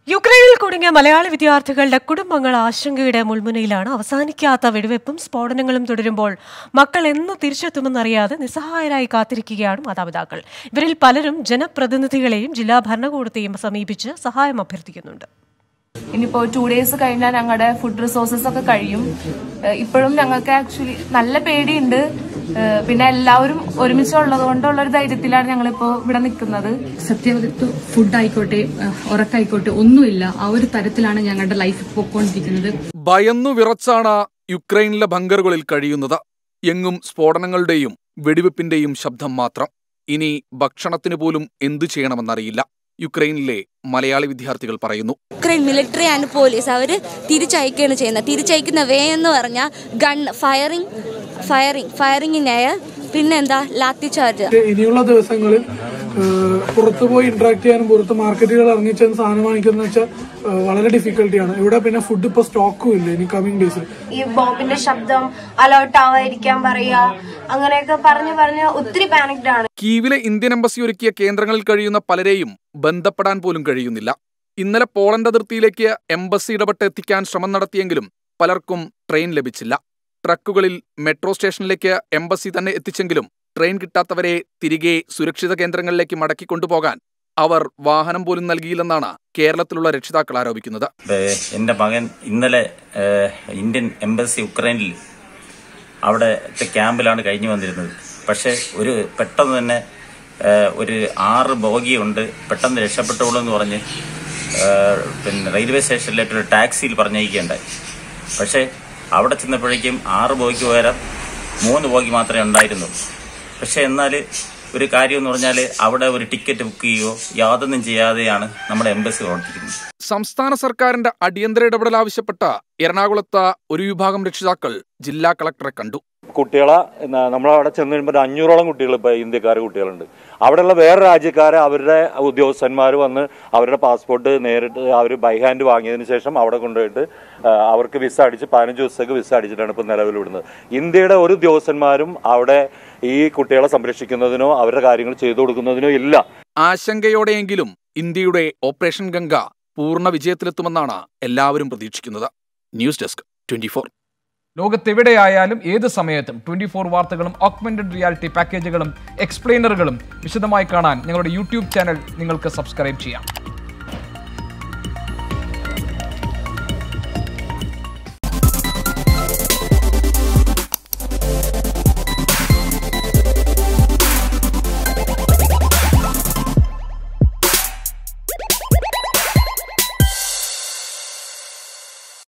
യുക്രൈനിൽ കുടുങ്ങിയ മലയാളി വിദ്യാർത്ഥികളുടെ കുടുംബങ്ങൾ ആശങ്കയുടെ മുൾമുനയിലാണ് അവസാനിക്കാത്ത വെടിവെപ്പും സ്ഫോടനങ്ങളും തുടരുമ്പോൾ മക്കൾ എന്ന് തിരിച്ചെത്തുമെന്നറിയാതെ നിസ്സഹായരായി കാത്തിരിക്കുകയാണ് മാതാപിതാക്കൾ ഇവരിൽ പലരും ജനപ്രതിനിധികളെയും ജില്ലാ ഭരണകൂടത്തെയും സമീപിച്ച് സഹായം അഭ്യർത്ഥിക്കുന്നുണ്ട് ഇനിയിപ്പോ ടു ഡേയ്സ് കഴിഞ്ഞാൽ ഞങ്ങളുടെ ഫുഡ് റിസോഴ്സസ് ഒക്കെ കഴിയും ഏഹ് ഇപ്പോഴും ഞങ്ങൾക്ക് ആക്ച്വലി നല്ല പേടിയുണ്ട് ഏഹ് പിന്നെ എല്ലാവരും ഒരുമിച്ചുള്ളത് കൊണ്ടുള്ള ഒരു ധൈര്യത്തിലാണ് ഞങ്ങളിപ്പോ ഇവിടെ നിൽക്കുന്നത് സത്യവരത്ത് ഫുഡ് ആയിക്കോട്ടെ അഹ് ഉറക്കായിക്കോട്ടെ ഒന്നുമില്ല ആ ഒരു തരത്തിലാണ് ഞങ്ങളുടെ ലൈഫ് പോയിക്കൊണ്ടിരിക്കുന്നത് ഭയന്നു വിറച്ചാണ് യുക്രൈനിലെ ബങ്കറുകളിൽ കഴിയുന്നത് എങ്ങും സ്ഫോടനങ്ങളുടെയും വെടിവെപ്പിന്റെയും ശബ്ദം മാത്രം ഇനി ഭക്ഷണത്തിന് പോലും എന്തു ചെയ്യണമെന്നറിയില്ല യുക്രൈനിലെ മലയാളി വിദ്യാർത്ഥികൾ പറയുന്നു യുക്രൈൻ മിലിറ്ററി ആൻഡ് പോലീസ് അവർ തിരിച്ചയക്കുകയാണ് ചെയ്യുന്നത് തിരിച്ചയക്കുന്ന വേ എന്ന് പറഞ്ഞാൽ gun firing firing firing air പിന്നെന്താ ലാത്തി ചാർജ് ഇനിയുള്ള ദിവസങ്ങളിൽ ഏഹ്, പുറത്ത് പോയി ഇന്ററാക്ട് ചെയ്യാനും പുറത്ത് മാർക്കറ്റുകൾ ഇറങ്ങിച്ചെന്ന് സാധനം വാങ്ങിക്കുന്ന വെച്ചാൽ ഏഹ്, വളരെ ഡിഫിക്കൽട്ടിയാണ് ഇവിടെ പിന്നെ ഫുഡ് ഇപ്പൊ സ്റ്റോക്കും ഇല്ല ഇനി കമ്മിങ് ഡേയ്സിൽ ഈ ബോംബിന്റെ ശബ്ദം അലേർട്ട് ആവാതിരിക്കാൻ പറയാ അങ്ങനെയൊക്കെ പറഞ്ഞു പറഞ്ഞ് ഒത്തിരി പാനിക്ഡ് ആണ് കീവിലെ ഇന്ത്യൻ എംബസി ഒരുക്കിയ കേന്ദ്രങ്ങളിൽ കഴിയുന്ന പലരെയും ബന്ധപ്പെടാൻ പോലും കഴിയുന്നില്ല ഇന്നലെ പോളണ്ട് അതിർത്തിയിലേക്ക് എംബസി ഇടപെട്ട് എത്തിക്കാൻ ശ്രമം നടത്തിയെങ്കിലും പലർക്കും ട്രെയിൻ ലഭിച്ചില്ല ട്രക്കുകളിൽ മെട്രോ സ്റ്റേഷനിലേക്ക് എംബസി തന്നെ എത്തിച്ചെങ്കിലും ട്രെയിൻ കിട്ടാത്തവരെ തിരികെ സുരക്ഷിത കേന്ദ്രങ്ങളിലേക്ക് മടക്കി കൊണ്ടുപോകാൻ അവർ വാഹനം പോലും നൽകിയില്ലെന്നാണ് കേരളത്തിലുള്ള രക്ഷിതാക്കൾ ആരോപിക്കുന്നത് ഏഹ് എന്റെ മകൻ ഇന്നലെ ഏഹ് ഇന്ത്യൻ എംബസി ഉക്രൈനിൽ അവിടത്തെ ക്യാമ്പിലാണ് കഴിഞ്ഞു വന്നിരുന്നത് പക്ഷെ ഒരു പെട്ടെന്ന് തന്നെ ഏഹ് ഒരു ആറ് ബോഗിയുണ്ട് പെട്ടെന്ന് രക്ഷപ്പെട്ടോളൂ എന്ന് പറഞ്ഞ് ഏഹ് പിന്നെ റെയിൽവേ സ്റ്റേഷനിലേക്ക് ഒരു ടാക്സിയിൽ പറഞ്ഞയക്കുകയുണ്ടായി പക്ഷേ അവിടെ ചെന്നപ്പോഴേക്കും ആറ് ബോഗിക്ക് പകരം മൂന്ന് ബോഗി മാത്രമേ ഉണ്ടായിരുന്നു പക്ഷെ എന്നാൽ ഒരു കാര്യം എന്ന് പറഞ്ഞാൽ അവിടെ ഒരു ടിക്കറ്റ് ബുക്ക് ചെയ്യുകയോ യാതൊന്നും ചെയ്യാതെയാണ് നമ്മുടെ എംബസി പ്രവർത്തിക്കുന്നത് സംസ്ഥാന സർക്കാരിന്റെ അടിയന്തര ഇടപെടൽ ആവശ്യപ്പെട്ട എറണാകുളത്ത് ഒരു വിഭാഗം രക്ഷിതാക്കൾ ജില്ലാ കളക്ടറെ കണ്ടു കുട്ടികളെ ന- നമ്മളവിടെ ചെന്ന് കഴിയുമ്പോൾ ഒരു അഞ്ഞൂറോളം കുട്ടികൾ ഇപ്പോൾ ഇന്ത്യക്കാർ കുട്ടികളുണ്ട് അവിടെയുള്ള വേറെ രാജ്യക്കാരെ അവരുടെ ഉദ്യോഗസ്ഥന്മാർ വന്ന് അവരുടെ പാസ്പോർട്ട് നേരിട്ട് അവർ ബൈ ഹാൻഡ് വാങ്ങിയതിന് ശേഷം അവിടെ കൊണ്ടുപോയിട്ട് ആ, അവർക്ക് വിസ അടിച്ച് പതിനഞ്ച് ദിവസത്തേക്ക് വിസ അടിച്ചിട്ടാണ് ഇപ്പോൾ നിലവിൽ വിടുന്നത് ഇന്ത്യയുടെ ഒരു ഉദ്യോഗസ്ഥന്മാരും അവിടെ ഈ കുട്ടികളെ സംരക്ഷിക്കുന്നതിനോ അവരുടെ കാര്യങ്ങൾ ചെയ്തു കൊടുക്കുന്നതിനോ ഇല്ല ആശങ്കയോടെയെങ്കിലും ഇന്ത്യയുടെ ഓപ്പറേഷൻ ഗംഗ പൂർണ്ണ വിജയത്തിലെത്തുമെന്നാണ് എല്ലാവരും പ്രതീക്ഷിക്കുന്നത് ന്യൂസ് ഡെസ്ക് ട്വന്റി ലോകത്തെവിടെയായാലും ഏത് സമയത്തും ട്വന്റി ഫോർ വാർത്തകളും ഓഗ്മെന്റഡ് റിയാലിറ്റി പാക്കേജുകളും എക്സ്പ്ലെയിനറുകളും വിശദമായി കാണാൻ ഞങ്ങളുടെ യൂട്യൂബ് ചാനൽ നിങ്ങൾക്ക് സബ്സ്ക്രൈബ് ചെയ്യാം